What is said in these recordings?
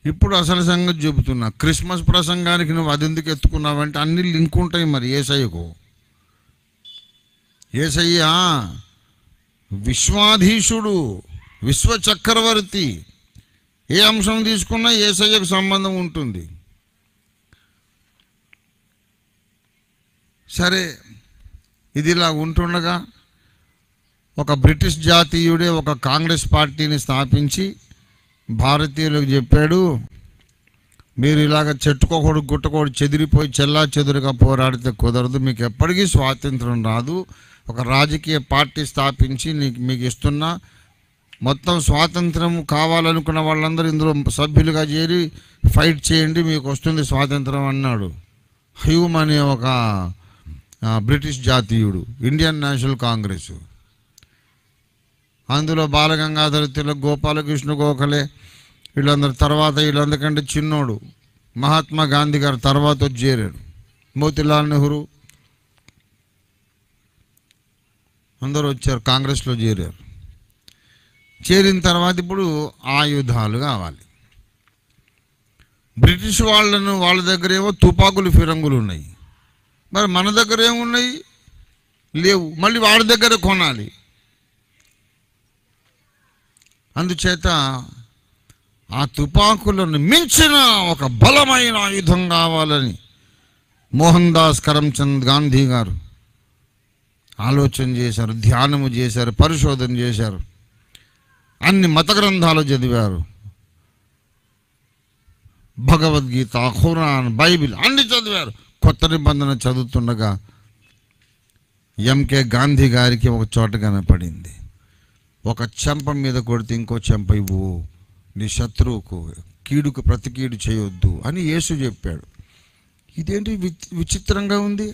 ఇప్పుడు అసలు సంగతి చెబుతున్నా క్రిస్మస్ ప్రసంగానికి నువ్వు అది ఎందుకు ఎత్తుకున్నావంటే అన్ని లింక్ ఉంటాయి మరి ఏసయ్యకు ఏసయ్య విశ్వాధీశుడు విశ్వ చక్రవర్తి ఏ అంశం తీసుకున్నా ఏసయ్యకు సంబంధం ఉంటుంది సరే ఇది ఇలా ఉంటుండగా ఒక బ్రిటిష్ జాతీయుడే ఒక కాంగ్రెస్ పార్టీని స్థాపించి భారతీయులకు చెప్పాడు మీరు ఇలాగ చెట్టుకోకూడదు గుట్టకోడు చెదిరిపోయి చెల్లా చెదురుగా పోరాడితే కుదరదు మీకు ఎప్పటికీ స్వాతంత్రం రాదు ఒక రాజకీయ పార్టీ స్థాపించి నీకు మీకు ఇస్తున్నా మొత్తం స్వాతంత్రం కావాలనుకున్న వాళ్ళందరూ ఇందులో సభ్యులుగా చేరి ఫైట్ చేయండి మీకు వస్తుంది స్వాతంత్రం అన్నాడు హ్యూమ్ అనే ఒక ఆ, బ్రిటిష్ జాతీయుడు ఇండియన్ నేషనల్ కాంగ్రెస్ అందులో బాలగంగాధర తిలక్ గోపాలకృష్ణ గోఖలే వీళ్ళందరి తర్వాత వీళ్ళందరికంటే చిన్నోడు మహాత్మా గాంధీ గారు తర్వాత వచ్చి చేరాడు మోతిలాల్ నెహ్రూ అందరూ వచ్చారు కాంగ్రెస్లో చేరారు చేరిన తర్వాత ఇప్పుడు ఆయుధాలు కావాలి బ్రిటిష్ వాళ్ళను వాళ్ళ దగ్గర ఏమో తుపాకులు ఫిరంగులు ఉన్నాయి మరి మన దగ్గర ఏమున్నాయి లేవు మళ్ళీ వాడి దగ్గర కొనాలి అందుచేత ఆ తుపాకులను మించిన ఒక బలమైన ఆయుధం కావాలని మోహన్ దాస్ కరమ్చంద్ గాంధీ గారు ఆలోచన చేశారు ధ్యానము చేశారు పరిశోధన చేశారు అన్ని మత గ్రంథాలు చదివారు భగవద్గీత ఖురాన్ బైబిల్ అన్ని చదివారు కొత్త నిబంధన చదువుతుండగా ఎంకే గాంధీ గారికి ఒక చోట కనపడింది ఒక చెంప మీద కొడితే ఇంకో చెంప ఇవ్వు నీ శత్రువుకు కీడుకు ప్రతి కీడు చేయొద్దు అని యేసు చెప్పాడు ఇదేంటి వి- విచిత్రంగా ఉంది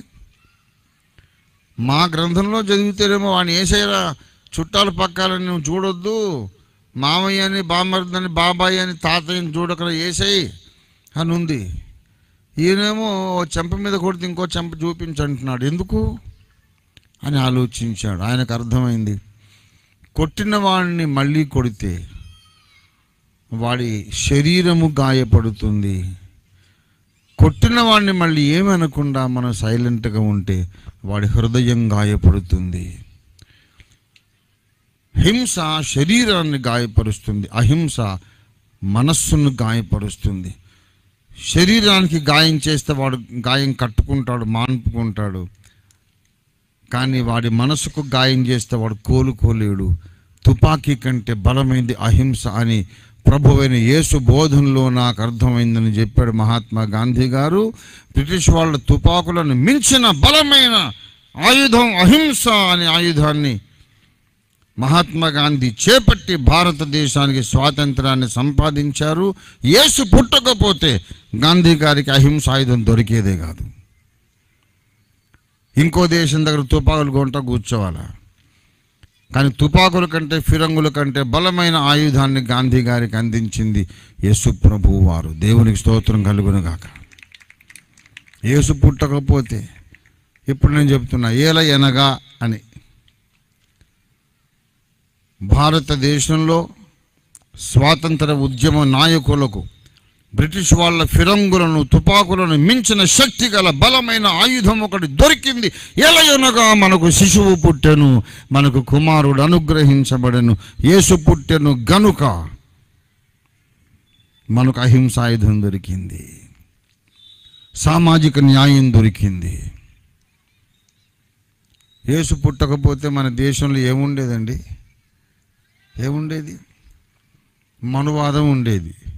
మా గ్రంథంలో చదివితేనేమో వాడిని ఏసైరా చుట్టాలు పక్కాలని నువ్వు చూడొద్దు మామయ్య అని బామర్దని బాబాయ్ అని తాతయ్యని చూడకుండా ఏసై అని ఉంది ఈయనేమో ఓ చెంప మీద కొడితే ఇంకో చెంప చూపించంటున్నాడు ఎందుకు అని ఆలోచించాడు ఆయనకు అర్థమైంది కొట్టిన వాడిని మళ్ళీ కొడితే వాడి శరీరము గాయపడుతుంది కొట్టిన వాడిని మళ్ళీ ఏమనకుండా మనం సైలెంట్గా ఉంటే వాడి హృదయం గాయపడుతుంది హింస శరీరాన్ని గాయపరుస్తుంది అహింస మనస్సును గాయపరుస్తుంది శరీరానికి గాయం చేస్తే వాడు గాయం కట్టుకుంటాడు మాన్పుకుంటాడు కానీ వాడి మనసుకు గాయం చేస్తే వాడు కోలుకోలేడు తుపాకీ కంటే బలమైంది అహింస అని ప్రభువైన యేసు బోధనలో నాకు అర్థమైందని చెప్పాడు మహాత్మా గాంధీ గారు బ్రిటిష్ వాళ్ళ తుపాకులను మించిన బలమైన ఆయుధం అహింస అనే ఆయుధాన్ని మహాత్మా గాంధీ చేపట్టి భారతదేశానికి స్వాతంత్రాన్ని సంపాదించారు యేసు పుట్టకపోతే గాంధీ గారికి అహింస ఆయుధం దొరికేదే కాదు ఇంకో దేశం దగ్గర తుపాకులు కొంట కూర్చోవాలా కానీ తుపాకుల కంటే ఫిరంగుల కంటే బలమైన ఆయుధాన్ని గాంధీ గారికి అందించింది యేసు ప్రభు వారు దేవునికి స్తోత్రం కలుగును గాక యేసు పుట్టకపోతే ఇప్పుడు నేను చెప్తున్నా ఏల ఎనగా అని భారతదేశంలో స్వాతంత్ర ఉద్యమ నాయకులకు బ్రిటిష్ వాళ్ళ ఫిరంగులను తుపాకులను మించిన శక్తి గల బలమైన ఆయుధం ఒకటి దొరికింది ఎలయనగా మనకు శిశువు పుట్టెను మనకు కుమారుడు అనుగ్రహించబడెను యేసు పుట్టెను గనుక మనకు అహింసాయుధం దొరికింది సామాజిక న్యాయం దొరికింది యేసు పుట్టకపోతే మన దేశంలో ఏముండేదండి ఏముండేది మనువాదం ఉండేది